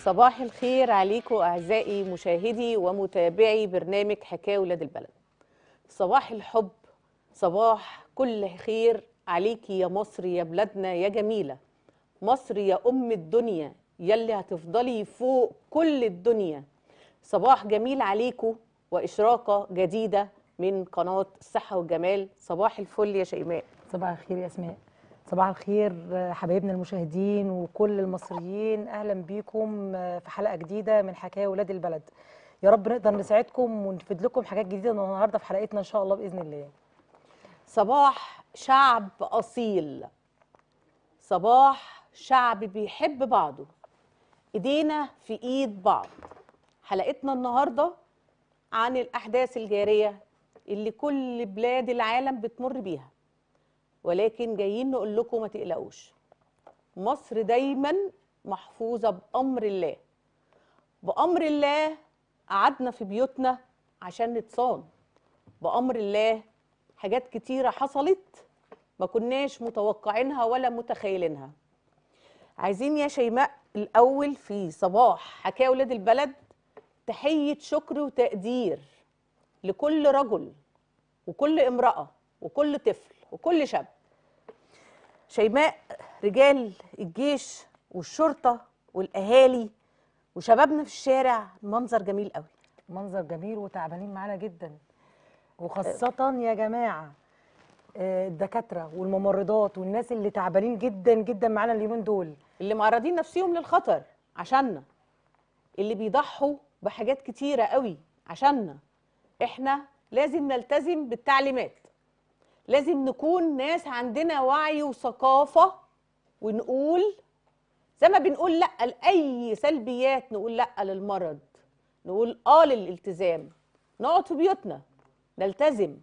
صباح الخير عليكم أعزائي مشاهدي ومتابعي برنامج حكاية ولاد البلد صباح الحب صباح كل خير عليكي يا مصر يا بلادنا يا جميلة مصر يا أم الدنيا يلي هتفضلي فوق كل الدنيا صباح جميل عليكم وإشراقة جديدة من قناة الصحة والجمال صباح الفل يا شيماء صباح الخير يا اسماء صباح الخير حبايبنا المشاهدين وكل المصريين اهلا بيكم في حلقه جديده من حكايه ولاد البلد يا رب نقدر نساعدكم ونفيد لكم حاجات جديده النهارده في حلقتنا ان شاء الله باذن الله صباح شعب أصيل صباح شعب بيحب بعضه ايدينا في ايد بعض حلقتنا النهارده عن الاحداث الجاريه اللي كل بلاد العالم بتمر بيها ولكن جايين نقول لكم ما تقلقوش مصر دايما محفوظه بامر الله بامر الله قعدنا في بيوتنا عشان نتصان بامر الله حاجات كتيره حصلت ما كناش متوقعينها ولا متخيلينها عايزين يا شيماء الاول في صباح حكايه ولاد البلد تحيه شكر وتقدير لكل رجل وكل امراه وكل طفل وكل شاب شيماء رجال الجيش والشرطه والاهالي وشبابنا في الشارع منظر جميل قوي منظر جميل وتعبانين معانا جدا وخاصه يا جماعه آه، الدكاتره والممرضات والناس اللي تعبانين جدا جدا معانا اليومين دول اللي معرضين نفسهم للخطر عشاننا اللي بيضحوا بحاجات كتيرة قوي عشاننا احنا لازم نلتزم بالتعليمات لازم نكون ناس عندنا وعي وثقافة ونقول زي ما بنقول لأ لأي سلبيات نقول لأ للمرض نقول آه للالتزام نقعد في بيوتنا نلتزم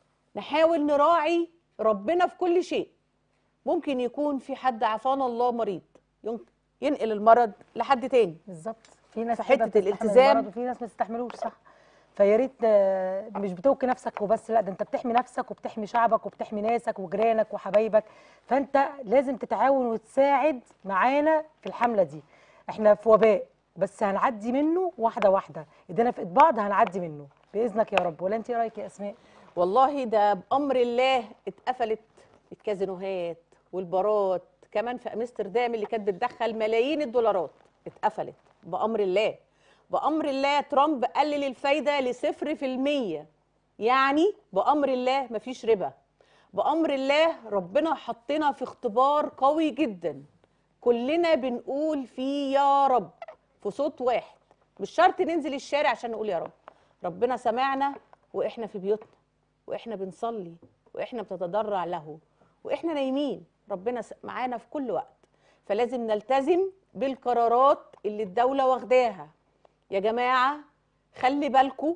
نحاول نراعي ربنا في كل شيء ممكن يكون في حد عافانا الله مريض ين- ينقل المرض لحد تاني بالظبط في ناس في كده حتة بتستحمل الالتزام. المرض وفي ناس ما تستحملوش صح فيا ريت آه، مش بتوكي نفسك وبس لا ده انت بتحمي نفسك وبتحمي شعبك وبتحمي ناسك وجيرانك وحبايبك فانت لازم تتعاون وتساعد معانا في الحمله دي احنا في وباء بس هنعدي منه واحده واحده ايدينا في ايد بعض هنعدي منه باذنك يا رب ولا انت ايه رايك يا اسماء والله ده بأمر الله اتقفلت الكازينوهات والبارات كمان في امستردام اللي كانت بتدخل ملايين الدولارات اتقفلت بأمر الله بأمر الله ترامب قلل الفايدة لصفر في المية يعني بأمر الله مفيش ربا بأمر الله ربنا حطنا في اختبار قوي جدا كلنا بنقول فيه يا رب في صوت واحد مش شرط ننزل الشارع عشان نقول يا رب ربنا سمعنا واحنا في بيوتنا واحنا بنصلي واحنا بنتضرع له واحنا نايمين ربنا س- معانا في كل وقت فلازم نلتزم بالقرارات اللي الدولة واخداها يا جماعة خلي بالكوا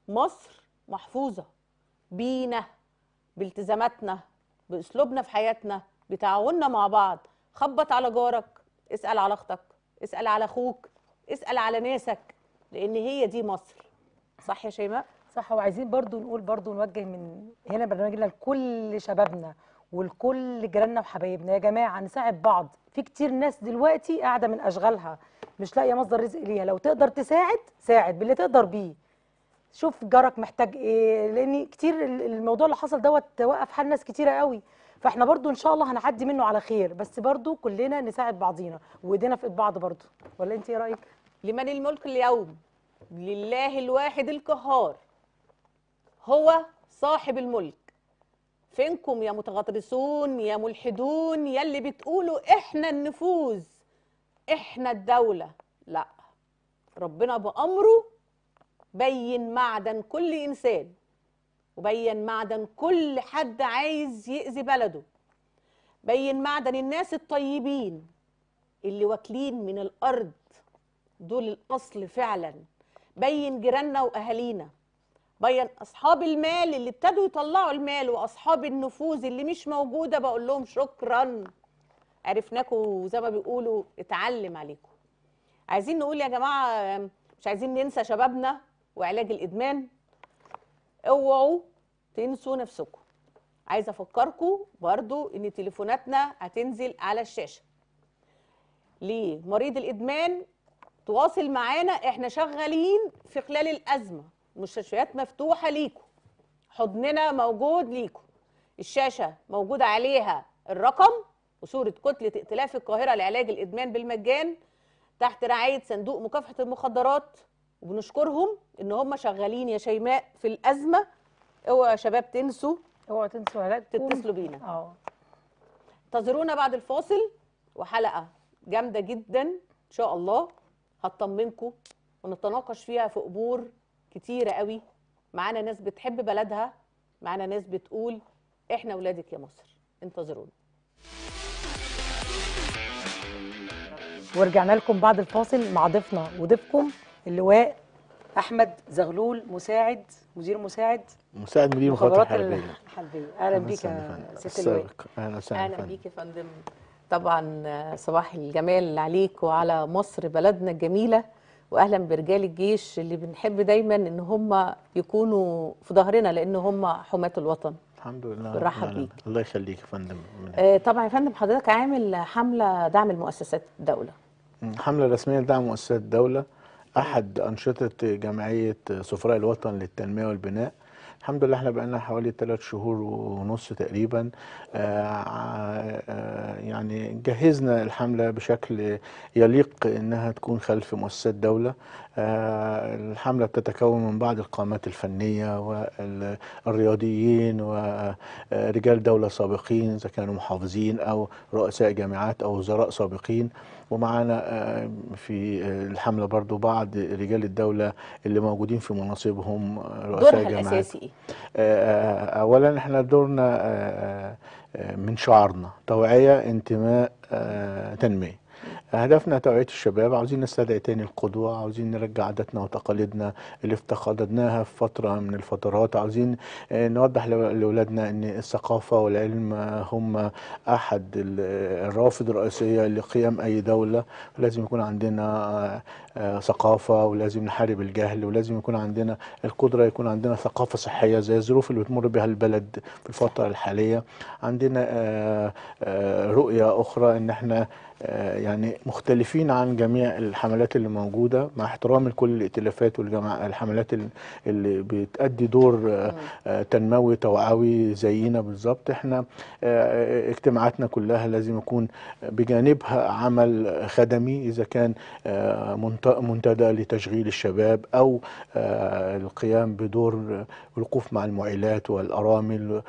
مصر محفوظة بينا بالتزاماتنا باسلوبنا في حياتنا بتعاوننا مع بعض خبط على جارك اسال على اختك اسال على اخوك اسال على ناسك لان هي دي مصر صح يا شيماء صح وعايزين برضو نقول برضو نوجه من هنا برنامجنا لكل شبابنا ولكل جيراننا وحبايبنا يا جماعه نساعد بعض في كتير ناس دلوقتي قاعده من اشغالها مش لاقيه مصدر رزق ليها لو تقدر تساعد ساعد باللي تقدر بيه شوف جارك محتاج ايه لان كتير ال- الموضوع اللي حصل دوت وقف حال ناس كتيره قوي فاحنا برضو ان شاء الله هنعدي منه على خير بس برضو كلنا نساعد بعضينا وايدينا في ايد بعض برضو ولا انت ايه رايك لمن الملك اليوم لله الواحد القهار هو صاحب الملك فينكم يا متغطرسون يا ملحدون يا اللي بتقولوا احنا النفوذ احنا الدولة لا ربنا بأمره بين معدن كل إنسان وبين معدن كل حد عايز يأذي بلده بين معدن الناس الطيبين اللي واكلين من الأرض دول الأصل فعلا بين جيراننا وأهالينا بين أصحاب المال اللي ابتدوا يطلعوا المال وأصحاب النفوذ اللي مش موجودة بقول لهم شكرا عرفناكم زي ما بيقولوا اتعلم عليكم عايزين نقول يا جماعة مش عايزين ننسى شبابنا وعلاج الإدمان اوعوا تنسوا نفسكم عايزة أفكركم برضو إن تليفوناتنا هتنزل على الشاشة لمريض الإدمان تواصل معانا احنا شغالين في خلال الازمه المستشفيات مفتوحه ليكم حضننا موجود ليكم الشاشه موجود عليها الرقم وصوره كتله ائتلاف القاهره لعلاج الادمان بالمجان تحت رعايه صندوق مكافحه المخدرات وبنشكرهم ان هم شغالين يا شيماء في الازمه اوعوا يا شباب تنسوا اوعوا تنسوا علاجكم تتصلوا بينا اه انتظرونا بعد الفاصل وحلقه جامده جدا ان شاء الله هتطمنكم ونتناقش فيها في امور كتيره قوي معانا ناس بتحب بلدها معانا ناس بتقول احنا ولادك يا مصر انتظرونا ورجعنا لكم بعد الفاصل مع ضيفنا وضيفكم اللواء احمد زغلول مساعد مدير مساعد مساعد مدير مخابرات مخابرات الحربيه الحربيه اهلا بيك وسهلا يا فندم. ست اللواء السابق. اهلا وسهلا اهلا فندم. بيك يا فندم طبعا آه، صباح الجمال عليك وعلى مصر بلدنا الجميله واهلا برجال الجيش اللي بنحب دايما ان هم يكونوا في ظهرنا لان هم حماة الوطن الحمد لله بنرحب رب العالمين. بيك. الله يخليك يا فندم من- آه، طبعا يا فندم حضرتك عامل حمله دعم المؤسسات الدوله حملة رسمية لدعم مؤسسات الدولة أحد أنشطة جمعية سفراء الوطن للتنمية والبناء الحمد لله احنا بقالنا حوالي ثلاث شهور ونص تقريبا آه، آه، يعني جهزنا الحملة بشكل يليق انها تكون خلف مؤسسات دولة آه، الحملة بتتكون من بعض القامات الفنية والرياضيين ورجال دولة سابقين إذا كانوا محافظين أو رؤساء جامعات أو وزراء سابقين ومعانا آه، في آه، الحملة برضو بعض رجال الدولة اللي موجودين في مناصبهم آه، رؤساء دورها جامعات الاساسي ايه آه، اولا احنا دورنا آه، آه، من شعارنا توعيه انتماء آه، تنميه هدفنا توعية الشباب عاوزين نستدعي تاني القدوة عاوزين نرجع عاداتنا وتقاليدنا اللي افتقدناها في فترة من الفترات عاوزين آه، نوضح لو- لأولادنا أن الثقافة والعلم آه، هم أحد ال- الروافد الرئيسية لقيام أي دولة لازم يكون عندنا آه، آه، ثقافة ولازم نحارب الجهل ولازم يكون عندنا القدرة يكون عندنا ثقافة صحية زي الظروف اللي بتمر بها البلد في الفترة الحالية عندنا آه، آه، رؤية أخرى إن احنا آه، يعني مختلفين عن جميع الحملات اللي موجودة مع احترام لكل الائتلافات والجماعة الحملات ال- اللي بتأدي دور آه، آه، تنموي توعوي زينا بالظبط احنا آه، اجتماعاتنا كلها لازم يكون بجانبها عمل خدمي إذا كان آه، منت- منتدى لتشغيل الشباب أو آه، القيام بدور الوقوف مع المعيلات والأرامل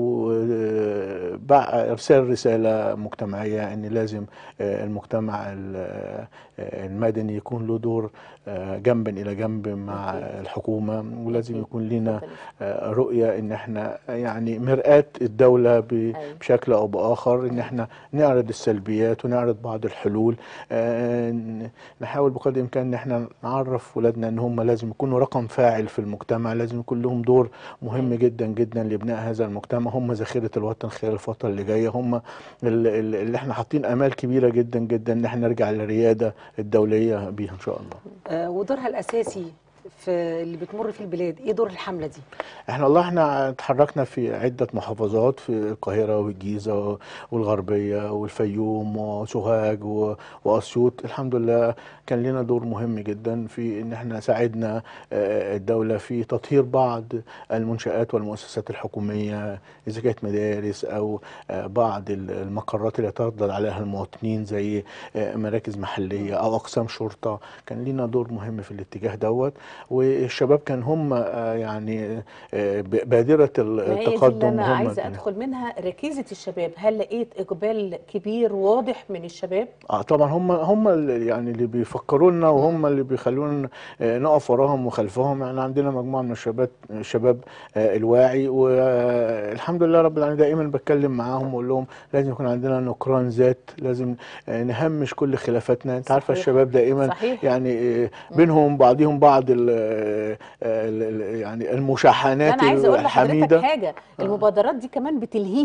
وإرسال رسالة مجتمعية أن لازم آه، المجتمع ال- آه، المدني يكون له دور آه، جنبا إلى جنب مع أكيد. الحكومة ولازم أكيد. يكون لنا اتفضلي. آه، رؤية ان احنا يعني مرآة الدولة ب- أيوة. بشكل او باخر ان احنا نعرض السلبيات ونعرض بعض الحلول آه، ن- نحاول بقدر الامكان ان احنا نعرف ولادنا ان هم لازم يكونوا رقم فاعل في المجتمع لازم يكون لهم دور مهم جدا جدا لبناء هذا المجتمع هم ذخيرة الوطن خلال الفترة اللي جاية هم ال- ال- اللي احنا حاطين امال كبيرة جدا جدا ان احنا نرجع للريادة الدولية بيها ان شاء الله آه ودورها الاساسي في اللي بتمر فيه البلاد ايه دور الحمله دي احنا والله احنا اتحركنا في عدة محافظات في القاهرة والجيزة والغربية والفيوم وسوهاج و- واسيوط الحمد لله كان لنا دور مهم جدا في ان احنا ساعدنا آه، الدولة في تطهير بعض المنشآت والمؤسسات الحكومية اذا كانت مدارس او آه، بعض ال- المقرات اللي يتردد عليها المواطنين زي آه، مراكز محلية او اقسام شرطة كان لنا دور مهم في الاتجاه دوت والشباب كان هم آه، يعني آه، ب- بادرة ال- ما هي دي التقدم اللي انا هم عايزه كانوا- ادخل منها ركيزه الشباب هل لقيت اقبال كبير واضح من الشباب اه طبعا هم هم اللي يعني اللي بيفكروا لنا وهم اللي بيخلونا آه، نقف وراهم وخلفهم يعني عندنا مجموعه من الشباب الشباب آه، الواعي والحمد لله رب العالمين دائما بتكلم معاهم واقول لهم لازم يكون عندنا نكران ذات لازم آه، نهمش كل خلافاتنا انت عارفه صحيح. الشباب دائما صحيح. يعني آه، بينهم بعضهم بعض ال ال ال يعني المشاحنات انا عايزه اقول لحضرتك الحميده حاجه المبادرات دي كمان بتلهيهم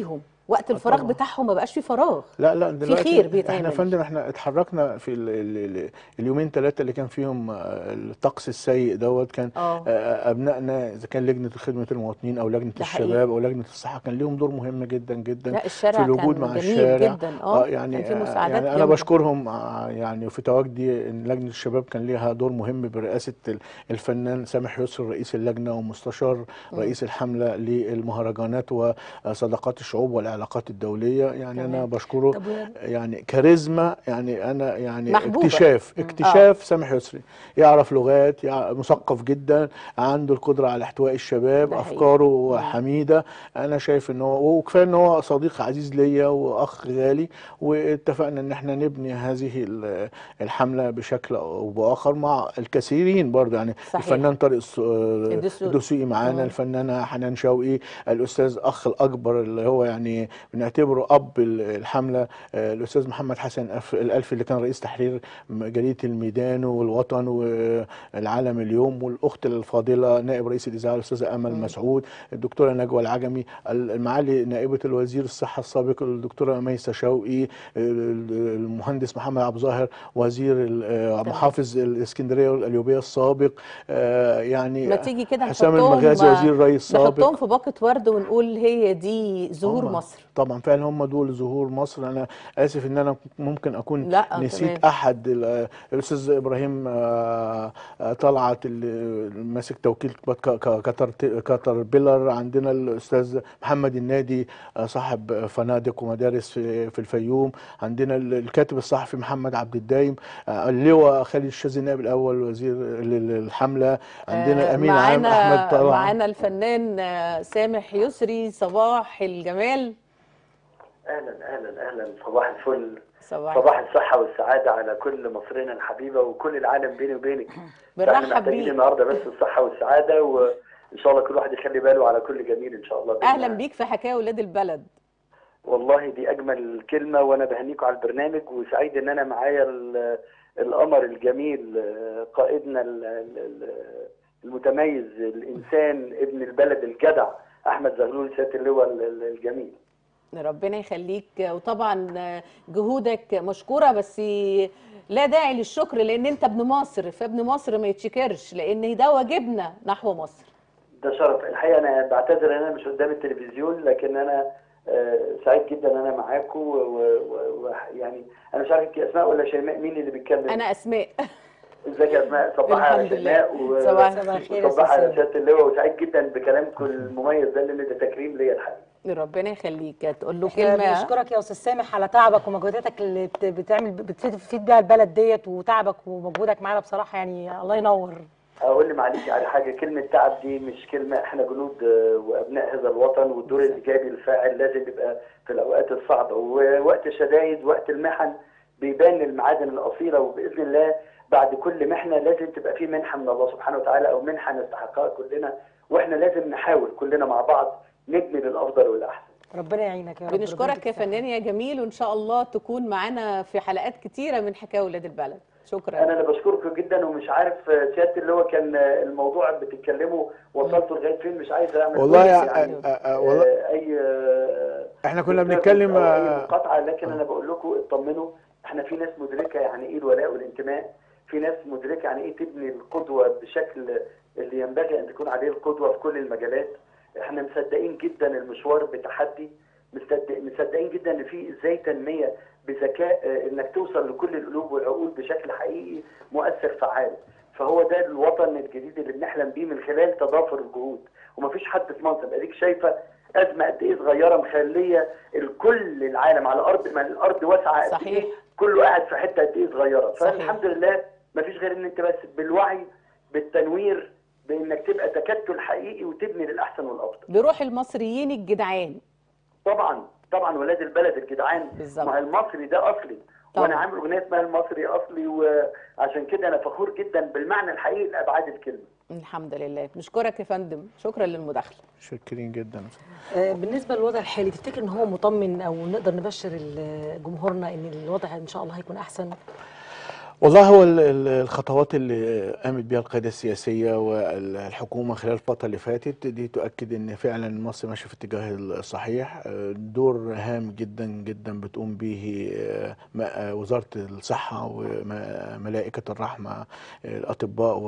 وقت الفراغ طبعاً. بتاعهم ما بقاش في فراغ لا لا دلوقتي خير بيتعمل. احنا يا فندم احنا اتحركنا في ال ال ال اليومين ثلاثه اللي كان فيهم آه، الطقس السيء دوت كان اه آه، ابنائنا اذا كان لجنه خدمه المواطنين او لجنه ده حقيقي. الشباب او لجنه الصحه كان ليهم دور مهم جدا جدا لا الشارع في الوجود كان مع جميل الشارع جدا اه يعني كان في آه، مساعدات يعني انا جامدة. بشكرهم آه، يعني في تواجدي ان لجنه الشباب كان ليها دور مهم برئاسه ال- الفنان سامح يسر رئيس اللجنه ومستشار رئيس الحمله للمهرجانات وصداقات الشعوب والعلاقات الدوليه يعني انا تمام. بشكره طب و- يعني كاريزما يعني انا يعني محبوبة. اكتشاف اكتشاف سامح يسري يعرف لغات يع- مثقف جدا عنده القدره على احتواء الشباب ده حقيقي. افكاره حميده انا شايف ان هو وكفايه ان هو صديق عزيز ليا واخ غالي واتفقنا ان احنا نبني هذه ال- الحمله بشكل او باخر مع الكثيرين برضه يعني صحيح. الفنان طارق الس- الدسوقي. الدسوقي معانا مم. الفنانه حنان شوقي الاستاذ اخ الاكبر اللي هو يعني بنعتبره اب ال- الحمله آه، الاستاذ محمد حسن أف- الالفي اللي كان رئيس تحرير م- جريده الميدان والوطن والعالم اليوم والاخت الفاضله نائب رئيس الاذاعه الاستاذه امل مسعود الدكتوره نجوى العجمي المعالي نائبه الوزير الصحه السابق الدكتوره ميسه شوقي ال- المهندس محمد عبد الظاهر وزير ال- آه، تمام. محافظ الاسكندريه والقليوبيه السابق آه، يعني ما تيجي كده حسام نحطهم- المغازي وزير الري السابق نحطهم في باقة ورد ونقول هي دي زهور هم مصر طبعا فعلا هم دول ظهور مصر انا اسف ان انا ممكن اكون لا، نسيت تمام. احد ال- الاستاذ ابراهيم آه، آه، طلعت اللي ماسك توكيل ك- ك- كتر كتر بيلر عندنا الاستاذ محمد النادي آه، صاحب فنادق ومدارس في في الفيوم عندنا ال- الكاتب الصحفي محمد عبد الدايم آه، اللواء خالد الشاذلي النائب الاول وزير ال- الحمله عندنا آه، الامين العام احمد طلع معانا الفنان آه، سامح يسري صباح الجمال اهلا اهلا اهلا صباح الفل صباح صباح الصحة والسعادة على كل مصرنا الحبيبة وكل العالم بيني وبينك بنرحب احنا محتاجين بيك النهارده بس الصحة والسعادة وان شاء الله كل واحد يخلي باله على كل جميل ان شاء الله بإذن اهلا الله. بيك في حكايه ولاد البلد والله دي اجمل كلمة وانا بهنيكم على البرنامج وسعيد ان انا معايا ال- القمر الجميل آه، قائدنا ال- ال- ال- المتميز الانسان ابن البلد الجدع احمد زغلول سيادة اللواء ال- ال- الجميل ربنا يخليك وطبعا جهودك مشكوره بس لا داعي للشكر لان انت ابن مصر فابن مصر ما يتشكرش لان ده واجبنا نحو مصر ده شرف الحقيقه انا بعتذر ان انا مش قدام التلفزيون لكن انا آه، سعيد جدا ان انا معاكم ويعني انا مش عارف انت اسماء ولا شيماء مين اللي بيتكلم انا اسماء ازيك يا اسماء صباح على الحمد لله. شيماء و- صباح صباح الخير يا وصباح على أستاذ سياده اللواء وسعيد جدا بكلامكم المميز ده لان ده تكريم ليا الحقيقه ربنا يخليك تقول له احنا كلمه بنشكرك يا استاذ سامح على تعبك ومجهوداتك اللي بت- بتعمل بتفيد بيها البلد ديت وتعبك ومجهودك معانا بصراحه يعني الله ينور اقول لي معلش على حاجه كلمه تعب دي مش كلمه احنا جنود آه، وابناء هذا الوطن والدور الايجابي الفاعل لازم يبقى في الاوقات الصعبه ووقت الشدائد وقت المحن بيبان المعادن الاصيله وباذن الله بعد كل محنه لازم تبقى في منحه من الله سبحانه وتعالى او منحه نستحقها كلنا واحنا لازم نحاول كلنا مع بعض نبني للافضل والاحسن ربنا يعينك يا رب ربنا بنشكرك يا يديك الصحة. فنان يا جميل وان شاء الله تكون معانا في حلقات كتيره من حكايه ولاد البلد شكرا انا اللي بشكركم جدا ومش عارف آه، سياده اللي هو كان آه، الموضوع بتتكلموا وصلتوا لغايه فين مش عايز اعمل والله كل يا- يعني آه، آه، والله آه، اي آه، احنا كنا دكتور بنتكلم أو أي آه، مقاطعه لكن انا بقول لكم اطمنوا احنا في ناس مدركه يعني ايه الولاء والانتماء في ناس مدركه يعني ايه تبني القدوه بشكل اللي ينبغي ان تكون عليه القدوه في كل المجالات احنا مصدقين جدا المشوار بتحدي مصدق مصدقين جدا ان في ازاي تنميه بذكاء آه، انك توصل لكل القلوب والعقول بشكل حقيقي مؤثر فعال فهو ده الوطن الجديد اللي بنحلم بيه من خلال تضافر الجهود ومفيش حد في منصب اديك شايفه ازمه قد ايه صغيره مخليه الكل العالم على ارض ما الارض واسعه قد صحيح. ايه كله قاعد في حته قد ايه صغيره صحيح. فالحمد لله مفيش غير ان انت بس بالوعي بالتنوير بانك تبقى تكتل حقيقي وتبني للاحسن والافضل بروح المصريين الجدعان طبعا طبعا ولاد البلد الجدعان بالظبط. ما المصري ده اصلي طبعا. وانا عامل اغنيه اسمها المصري اصلي وعشان كده انا فخور جدا بالمعنى الحقيقي لابعاد الكلمه الحمد لله نشكرك يا فندم شكرا للمداخله شاكرين جدا آه، بالنسبه للوضع الحالي تفتكر ان هو مطمن او نقدر نبشر ال- جمهورنا ان الوضع ان شاء الله هيكون احسن والله هو ال- ال- الخطوات اللي قامت بها القيادة السياسية والحكومة خلال الفترة اللي فاتت دي تؤكد ان فعلا مصر ماشية في الاتجاه الصحيح آه، دور هام جدا جدا بتقوم به آه، م- آه، وزارة الصحة وملائكة الرحمة آه، الأطباء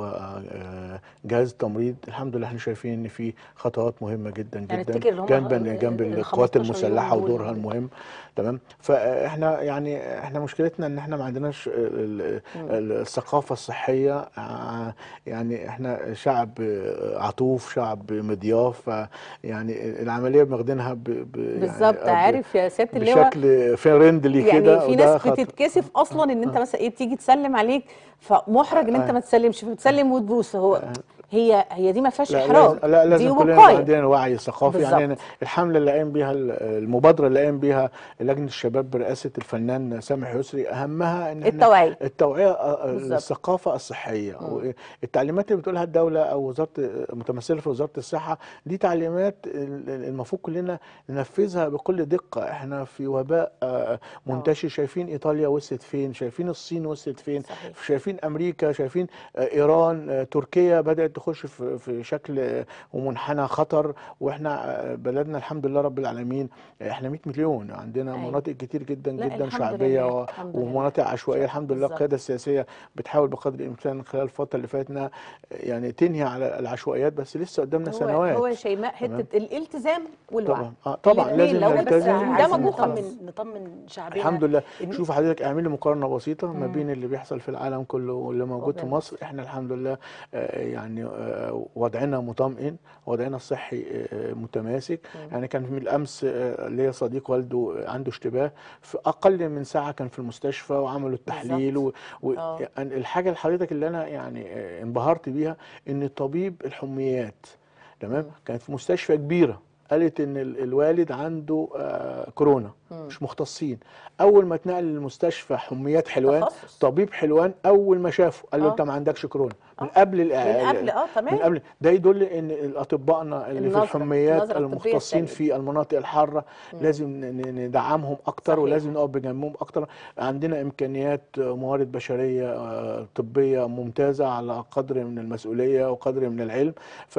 وجهاز التمريض الحمد لله احنا شايفين ان في خطوات مهمة جدا يعني جدا تفتكر اللي هم جنبا ال- جنب ال القوات 15 يوم المسلحة دول ودورها المهم تمام فاحنا يعني احنا مشكلتنا ان احنا ما عندناش ال- ال- الثقافه الصحيه آه، يعني احنا شعب آه، عطوف شعب مضياف ف- يعني العمليه بناخدينها ب- ب- يعني بالظبط آه، ب- عارف يا سياده اللواء بشكل فريندلي كده يعني في وده ناس خطر. بتتكسف اصلا ان انت مثلا ايه تيجي تسلم عليك فمحرج ان انت آه. ما تسلمش فبتسلم وتبوس هو هي هي دي ما فيهاش لا احراج لازم لا دي لازم كلنا يبقى وقايه عندنا وعي ثقافي يعني بالظبط. الحمله اللي قايم بيها ال- المبادره اللي قايم بيها لجنه الشباب برئاسه الفنان سامح يسري اهمها ان احنا التوعيه التوعيه آه، بالظبط. الثقافه الصحيه مم. التعليمات اللي بتقولها الدوله او وزاره متمثله في وزاره الصحه دي تعليمات ال- ال- المفروض كلنا ننفذها بكل دقه احنا في وباء آه، منتشر شايفين ايطاليا وصلت فين شايفين الصين وصلت فين صحيح. شايفين امريكا شايفين آه، ايران آه، تركيا بدات تخش في في شكل آه، ومنحنى خطر واحنا آه، بلدنا الحمد لله رب العالمين آه، احنا 100 مليون عندنا أيوة. مناطق كتير جدا لا، جدا الحمد شعبيه لله، و- الحمد لله. ومناطق عشوائيه الحمد لله بالظبط. القياده السياسيه بتحاول بقدر الامكان خلال الفتره اللي فاتت انها يعني تنهي على العشوائيات بس لسه قدامنا هو سنوات هو يا شيماء حته الالتزام والوعي طبعا آه طبعا الاتنين لازم لو بس نلتزم اندمجوا عايزين خلاص. نطمن نطمن شعبنا الحمد لله إن- شوف حضرتك اعملي مقارنه بسيطه ما مم. بين اللي بيحصل في العالم كله واللي موجود في وبين مصر احنا الحمد لله آه، يعني آه، وضعنا مطمئن وضعنا الصحي آه، متماسك يعني كان من الامس آه، ليا صديق والده عنده اشتباه في اقل من ساعه كان في المستشفى وعملوا التحليل و... و... آه. يعني الحاجه اللي حضرتك اللي انا يعني آه، انبهرت بيها ان طبيب الحميات تمام كانت في مستشفى كبيره قالت ان ال- الوالد عنده آه كورونا مم. مش مختصين اول ما اتنقل للمستشفى حميات حلوان تخصص. طبيب حلوان اول ما شافه قال له آه. انت ما عندكش كورونا من آه. قبل الإع- من قبل اه تمام من قبل ده يدل ان اطبائنا اللي في النظرة- الحميات النظرة الطبية المختصين السليمة. في المناطق الحاره لازم ن- ن- ندعمهم اكتر صحيح. ولازم نقف بجنبهم اكتر عندنا امكانيات آه، موارد بشريه آه، طبيه ممتازه على قدر من المسؤوليه وقدر من العلم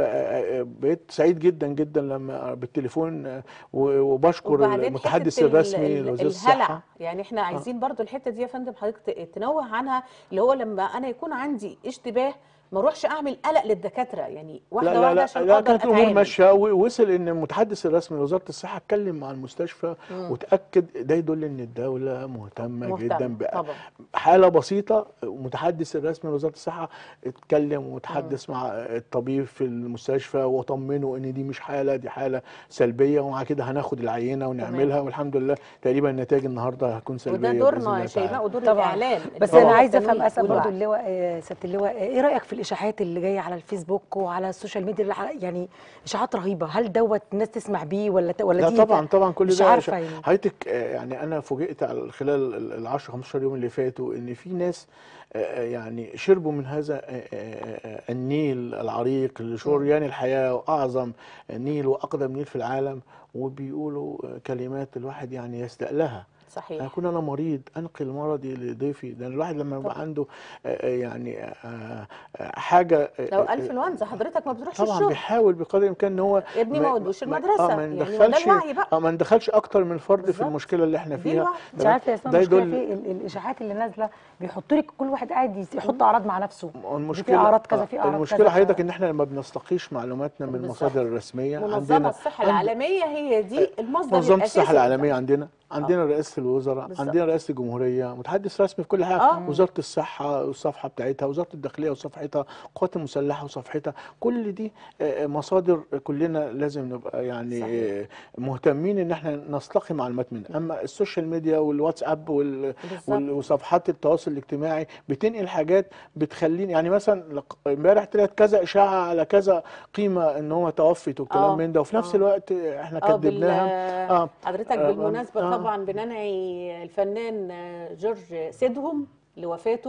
فبقيت سعيد جدا جدا لما بالتليفون آه، و- وبشكر وبعدين المتحدث حتة ال- الرسمي ال- لوزاره الهلع الصحه يعني احنا عايزين برضو الحته دي يا فندم حضرتك ت- تنوه عنها اللي هو لما انا يكون عندي اشتباه ما اروحش اعمل قلق للدكاتره يعني واحده لا لا واحده لا, عشان لا اقدر كانت الامور اتعامل ماشيه ووصل ان المتحدث الرسمي لوزاره الصحه اتكلم مع المستشفى مم. وتاكد ده يدل ان الدوله مهتمه, مهتم جدا بقى طبعا حاله بسيطه متحدث الرسمي لوزاره الصحه اتكلم وتحدث مع الطبيب في المستشفى وطمنه ان دي مش حاله دي حاله سلبيه ومع كده هناخد العينه ونعملها والحمد لله تقريبا النتائج النهارده هتكون سلبيه وده بإذن دورنا الله يا شيماء تعالى. ودور طبعا. الاعلام بس اللي هو انا عايزه افهم التنويه اسال برضو والوعي. اللواء آه، سياده اللواء آه، ايه رايك في الاشاعات اللي جايه على الفيسبوك وعلى السوشيال ميديا اللي على- يعني اشاعات رهيبه هل دوت الناس تسمع بيه ولا ت- ولا لا دي طبعا طبعا كل مش ده عارفه شا- يعني حضرتك آه، يعني انا فوجئت على خلال ال 10 15 يوم اللي فاتوا ان في ناس آه، آه، يعني شربوا من هذا آه، آه، آه، النيل العريق لشريان الحياه واعظم نيل واقدم نيل في العالم وبيقولوا آه، كلمات الواحد يعني يستألها صحيح اكون انا مريض انقل مرضي لضيفي ده الواحد لما يبقى عنده آه، آه، يعني آه، آه، حاجه آه، لو آه، انفلونزا حضرتك ما بتروحش طبعا الشغل بيحاول بقدر الامكان ان هو يا ابني ما ودوش ما- المدرسه اه ما يعني ما ده ندخلش الوعي بقى اه ما ندخلش اكتر من فرد في بالظبط. المشكله اللي احنا دي فيها الوعي. انت تمام؟ عارفه يا اسماء ده المشكله يدل في ال- الاشاعات اللي نازله بيحطوا لك كل واحد قاعد يس- يحط اعراض مع نفسه المشكله اعراض كذا، آه، في أعراض المشكله كذا، حضرتك ف- ان احنا لما بنستقيش معلوماتنا من بالظبط. المصادر الرسميه منظمه عندنا الصحه عند- العالميه هي دي المصدر منظمه الاساسي الصحه العالميه عندنا عندنا آه. رئاسه الوزراء بالظبط. عندنا رئاسه الجمهوريه متحدث رسمي في كل حاجه آه. وزاره الصحه والصفحه بتاعتها وزاره الداخليه وصفحتها القوات المسلحه وصفحتها كل دي آه، مصادر كلنا لازم نبقى يعني صحيح. آه، مهتمين ان احنا نستقي معلومات منها اما السوشيال ميديا والواتساب وال بالظبط. وال- وصفحات التواصل الاجتماعي بتنقل حاجات بتخليني يعني مثلا لق- امبارح طلعت كذا اشاعه على كذا قيمه ان هو توفت والكلام آه. من ده وفي نفس آه. الوقت احنا اه بال كدبناها اه حضرتك آه، بالمناسبه آه. طبعا بننعي الفنان جورج سيدهم لوفاته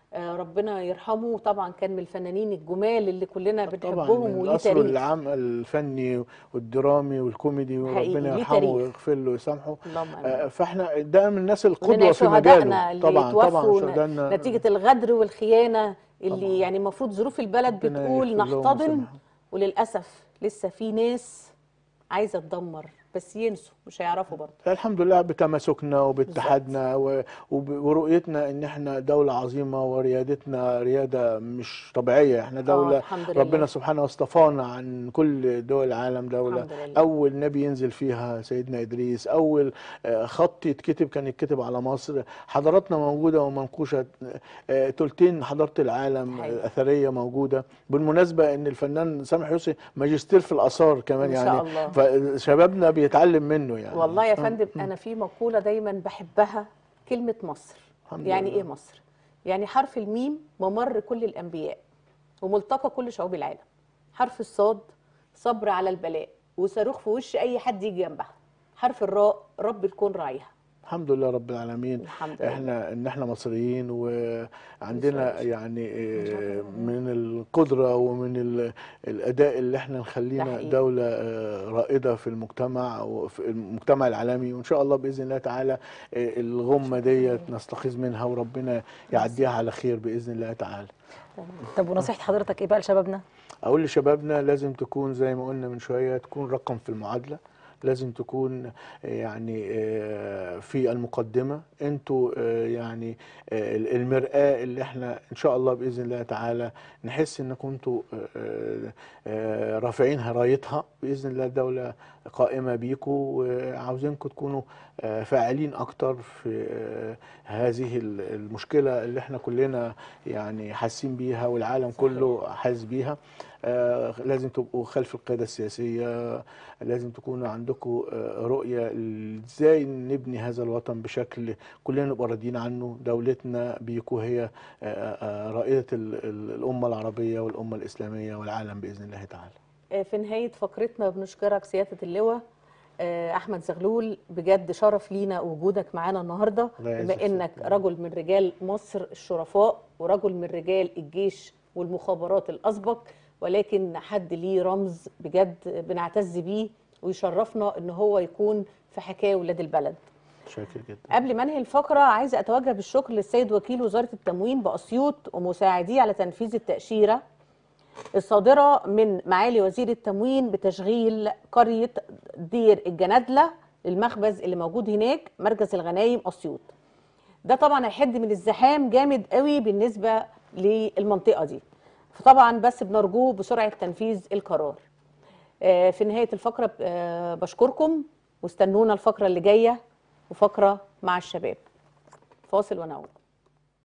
آه، ربنا يرحمه طبعا كان من الفنانين الجمال اللي كلنا طبعا بنحبهم من وليه اصله تاريخ العام الفني والدرامي والكوميدي حقيقي، وربنا ليه يرحمه تاريخ. ويغفر له ويسامحه اللهم آه، امين فاحنا ده من الناس من القدوه في شهدائنا مجاله اللي طبعا طبعا توفوا شهدائنا نتيجه الغدر والخيانه اللي طبعاً. يعني المفروض ظروف البلد ربنا بتقول يغفر لهم نحتضن ويسامحهم. وللاسف لسه في ناس عايزه تدمر بس ينسوا مش هيعرفوا برضه الحمد لله بتماسكنا وباتحادنا و- وب- ورؤيتنا ان احنا دولة عظيمة وريادتنا ريادة مش طبيعية احنا آه، دولة الحمد لله. ربنا سبحانه واصطفانا عن كل دول العالم دولة الحمد لله. اول نبي ينزل فيها سيدنا ادريس اول آه، خط يتكتب كان يتكتب على مصر حضاراتنا موجودة ومنقوشة آه، تلتين حضارة العالم حقيقي. الأثرية موجودة بالمناسبة ان الفنان سامح يوسف ماجستير في الآثار كمان ما شاء يعني الله. فشبابنا بيتعلم منه يعني والله يا آه. فندم انا في مقوله دايما بحبها كلمه مصر الحمد يعني لله. ايه مصر يعني حرف الميم ممر كل الانبياء وملتقى كل شعوب العالم حرف الصاد صبر على البلاء وصاروخ في وش اي حد يجي جنبها حرف الراء رب الكون راعيها الحمد لله رب العالمين الحمد لله. احنا ان احنا مصريين وعندنا مصريين. يعني آه، من القدره ومن ال- الاداء اللي احنا ده نخلينا حقيقي. دوله آه، رائده في المجتمع وفي المجتمع العالمي وان شاء الله باذن الله تعالى آه، الغمه ديت نستخيذ منها وربنا يعديها على خير باذن الله تعالى طب ونصيحه حضرتك ايه بقى لشبابنا اقول لشبابنا لازم تكون زي ما قلنا من شويه تكون رقم في المعادله لازم تكون يعني آه، في المقدمه انتوا آه، يعني آه، المرآة اللي احنا ان شاء الله باذن الله تعالى نحس انكم انتوا آه، آه، رافعين رايتها باذن الله دوله قائمه بيكم وعاوزينكم تكونوا آه، فاعلين اكتر في آه، هذه ال- المشكله اللي احنا كلنا يعني حاسين بيها والعالم كله حاسس بيها آه، لازم تبقوا خلف القيادة السياسية لازم تكونوا عندكم آه، رؤية ازاي نبني هذا الوطن بشكل كلنا نبقى راضيين عنه دولتنا بيكو هي آه، آه، رائدة ال- ال- الأمة العربية والأمة الإسلامية والعالم بإذن الله تعالى آه، في نهاية فقرتنا بنشكرك سيادة اللواء آه، أحمد زغلول بجد شرف لينا وجودك معانا النهاردة الله يعز بما فيك. إنك رجل من رجال مصر الشرفاء ورجل من رجال الجيش والمخابرات الأسبق ولكن حد ليه رمز بجد بنعتز بيه ويشرفنا إن هو يكون في حكاية ولاد البلد شاكر جدا قبل ما انهي الفقره عايزه اتوجه بالشكر للسيد وكيل وزاره التموين باسيوط ومساعديه على تنفيذ التاشيره الصادره من معالي وزير التموين بتشغيل قريه دير الجنادله المخبز اللي موجود هناك مركز الغنايم اسيوط ده طبعا هيحد من الزحام جامد قوي بالنسبه للمنطقه دي فطبعا بس بنرجوه بسرعه تنفيذ القرار آه، في نهايه الفقره آه، بشكركم واستنونا الفقره اللي جايه وفقره مع الشباب فاصل ونعود